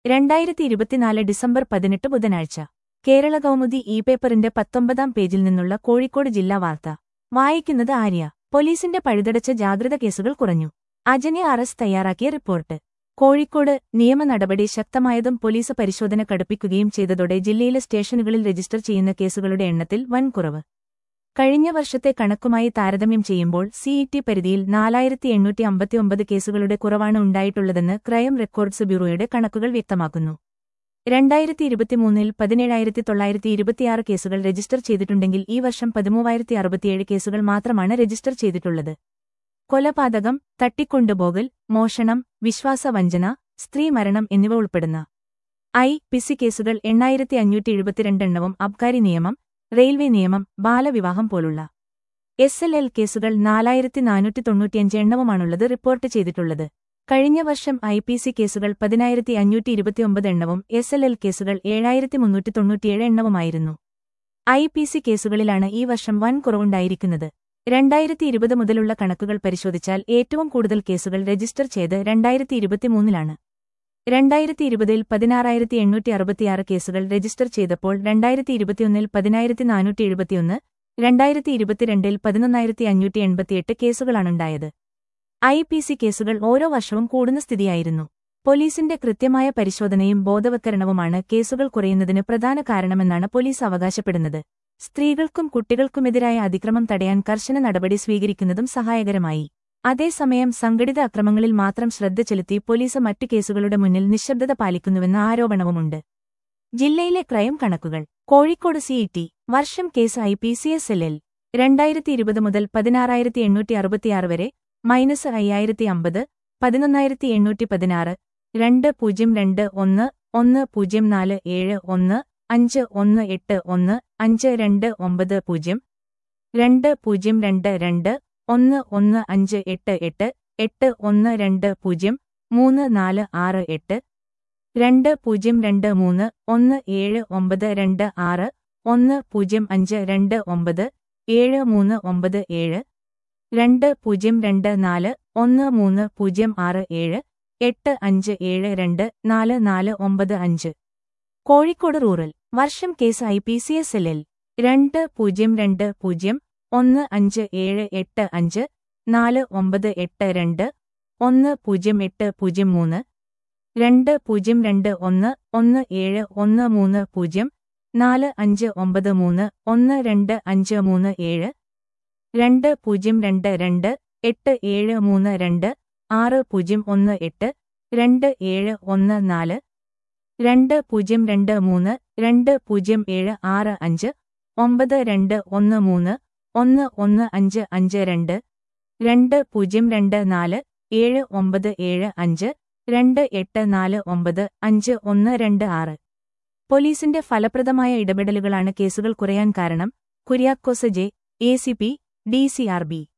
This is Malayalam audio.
രണ്ടായിരത്തി ഇരുപത്തിനാല് ഡിസംബർ പതിനെട്ട് ബുധനാഴ്ച കേരള കൗമുദി ഇ പേപ്പറിന്റെ പത്തൊമ്പതാം പേജിൽ നിന്നുള്ള കോഴിക്കോട് ജില്ലാ വാർത്ത വായിക്കുന്നത് ആര്യ പോലീസിന്റെ പഴുതടച്ച ജാഗ്രത കേസുകൾ കുറഞ്ഞു അജനെ അറസ്റ്റ് തയ്യാറാക്കിയ റിപ്പോർട്ട് കോഴിക്കോട് നിയമ നടപടി ശക്തമായതും പോലീസ് പരിശോധന കടുപ്പിക്കുകയും ചെയ്തതോടെ ജില്ലയിലെ സ്റ്റേഷനുകളിൽ രജിസ്റ്റർ ചെയ്യുന്ന കേസുകളുടെ എണ്ണത്തിൽ വൻ കുറവ് കഴിഞ്ഞ വർഷത്തെ കണക്കുമായി താരതമ്യം ചെയ്യുമ്പോൾ സിഇടി പരിധിയിൽ നാലായിരത്തി എണ്ണൂറ്റി അമ്പത്തിയൊമ്പത് കേസുകളുടെ കുറവാണ് ഉണ്ടായിട്ടുള്ളതെന്ന് ക്രൈം റെക്കോർഡ്സ് ബ്യൂറോയുടെ കണക്കുകൾ വ്യക്തമാക്കുന്നു രണ്ടായിരത്തി ഇരുപത്തിമൂന്നിൽ പതിനേഴായിരത്തി തൊള്ളായിരത്തി ഇരുപത്തിയാറ് കേസുകൾ രജിസ്റ്റർ ചെയ്തിട്ടുണ്ടെങ്കിൽ ഈ വർഷം പതിമൂവായിരത്തി അറുപത്തിയേഴ് കേസുകൾ മാത്രമാണ് രജിസ്റ്റർ ചെയ്തിട്ടുള്ളത് കൊലപാതകം തട്ടിക്കൊണ്ടുപോകൽ മോഷണം വിശ്വാസവഞ്ചന സ്ത്രീമരണം എന്നിവ ഉൾപ്പെടുന്ന ഐ പിസി കേസുകൾ എണ്ണായിരത്തി അഞ്ഞൂറ്റി എഴുപത്തിരണ്ടെണ്ണവും അബ്കാരി നിയമം റെയിൽവേ നിയമം ബാലവിവാഹം പോലുള്ള എസ് എൽ എൽ കേസുകൾ നാലായിരത്തി നാനൂറ്റി തൊണ്ണൂറ്റിയഞ്ച് എണ്ണവുമാണുള്ളത് റിപ്പോർട്ട് ചെയ്തിട്ടുള്ളത് കഴിഞ്ഞ വർഷം ഐ പി സി കേസുകൾ പതിനായിരത്തി അഞ്ഞൂറ്റി ഇരുപത്തിയൊമ്പത് എണ്ണവും എസ് എൽ എൽ കേസുകൾ ഏഴായിരത്തി മുന്നൂറ്റി തൊണ്ണൂറ്റിയേഴ് എണ്ണവുമായിരുന്നു ഐ പി സി കേസുകളിലാണ് ഈ വർഷം വൻ കുറവുണ്ടായിരിക്കുന്നത് രണ്ടായിരത്തി ഇരുപത് മുതലുള്ള കണക്കുകൾ പരിശോധിച്ചാൽ ഏറ്റവും കൂടുതൽ കേസുകൾ രജിസ്റ്റർ ചെയ്ത് രണ്ടായിരത്തി ഇരുപത്തിമൂന്നിലാണ് രണ്ടായിരത്തി ഇരുപതിൽ പതിനാറായിരത്തി എണ്ണൂറ്റി അറുപത്തിയാറ് കേസുകൾ രജിസ്റ്റർ ചെയ്തപ്പോൾ രണ്ടായിരത്തി ഇരുപത്തിയൊന്നിൽ പതിനായിരത്തി നാനൂറ്റി എഴുപത്തിയൊന്ന് രണ്ടായിരത്തി ഇരുപത്തിരണ്ടിൽ പതിനൊന്നായിരത്തി അഞ്ഞൂറ്റി എൺപത്തിയെട്ട് കേസുകളാണുണ്ടായത് ഐ പി സി കേസുകൾ ഓരോ വർഷവും കൂടുന്ന സ്ഥിതിയായിരുന്നു പോലീസിന്റെ കൃത്യമായ പരിശോധനയും ബോധവത്കരണവുമാണ് കേസുകൾ കുറയുന്നതിന് പ്രധാന കാരണമെന്നാണ് പോലീസ് അവകാശപ്പെടുന്നത് സ്ത്രീകൾക്കും കുട്ടികൾക്കുമെതിരായ അതിക്രമം തടയാൻ കർശന നടപടി സ്വീകരിക്കുന്നതും സഹായകരമായി അതേസമയം സംഘടിത അക്രമങ്ങളിൽ മാത്രം ശ്രദ്ധ ചെലുത്തി പോലീസ് മറ്റു കേസുകളുടെ മുന്നിൽ നിശബ്ദത പാലിക്കുന്നുവെന്ന ആരോപണവുമുണ്ട് ജില്ലയിലെ ക്രൈം കണക്കുകൾ കോഴിക്കോട് സിഇടി വർഷം case I P C S L L രണ്ടായിരത്തി ഇരുപത് മുതൽ പതിനാറായിരത്തി എണ്ണൂറ്റി അറുപത്തിയാറ് വരെ മൈനസ് അയ്യായിരത്തി അമ്പത് പതിനൊന്നായിരത്തി എണ്ണൂറ്റി പതിനാറ് രണ്ട് പൂജ്യം രണ്ട് ഒന്ന് ഒന്ന് പൂജ്യം നാല് ഏഴ് ഒന്ന് അഞ്ച് ഒന്ന് എട്ട് ഒന്ന് അഞ്ച് രണ്ട് ഒമ്പത് പൂജ്യം രണ്ട് പൂജ്യം രണ്ട് രണ്ട് ഒന്ന് ഒന്ന് അഞ്ച് എട്ട് എട്ട് എട്ട് ഒന്ന് രണ്ട് പൂജ്യം മൂന്ന് നാല് ആറ് എട്ട് രണ്ട് പൂജ്യം രണ്ട് മൂന്ന് ഒന്ന് ഏഴ് ഒമ്പത് രണ്ട് ആറ് ഒന്ന് പൂജ്യം അഞ്ച് രണ്ട് ഒമ്പത് ഏഴ് മൂന്ന് ഒമ്പത് ഏഴ് രണ്ട് പൂജ്യം രണ്ട് നാല് ഒന്ന് മൂന്ന് പൂജ്യം ആറ് ഏഴ് എട്ട് അഞ്ച് ഏഴ് രണ്ട് നാല് നാല് ഒമ്പത് അഞ്ച് കോഴിക്കോട് റൂറൽ വർഷം case I P C S L L രണ്ട് പൂജ്യം രണ്ട് പൂജ്യം ഒന്ന് അഞ്ച് ഏഴ് എട്ട് അഞ്ച് നാല് ഒമ്പത് എട്ട് രണ്ട് ഒന്ന് പൂജ്യം എട്ട് പൂജ്യം മൂന്ന് രണ്ട് പൂജ്യം രണ്ട് ഒന്ന് ഒന്ന് ഏഴ് ഒന്ന് മൂന്ന് പൂജ്യം നാല് അഞ്ച് ഒമ്പത് മൂന്ന് ഒന്ന് രണ്ട് അഞ്ച് മൂന്ന് ഏഴ് രണ്ട് പൂജ്യം രണ്ട് രണ്ട് എട്ട് ഏഴ് മൂന്ന് രണ്ട് ആറ് പൂജ്യം ഒന്ന് എട്ട് രണ്ട് ഏഴ് ഒന്ന് നാല് രണ്ട് പൂജ്യം രണ്ട് മൂന്ന് രണ്ട് പൂജ്യം ഏഴ് ആറ് അഞ്ച് ഒമ്പത് രണ്ട് ഒന്ന് മൂന്ന് ഒന്ന് ഒന്ന് അഞ്ച് അഞ്ച് രണ്ട് രണ്ട് പൂജ്യം രണ്ട് നാല് ഏഴ് ഒമ്പത് ഏഴ് അഞ്ച് രണ്ട് എട്ട് നാല് ഒമ്പത് അഞ്ച് ഒന്ന് രണ്ട് ആറ് പോലീസിന്റെ ഫലപ്രദമായ ഇടപെടലുകളാണ് കേസുകൾ കുറയാൻ കാരണം Kuriakose J A C P D C R B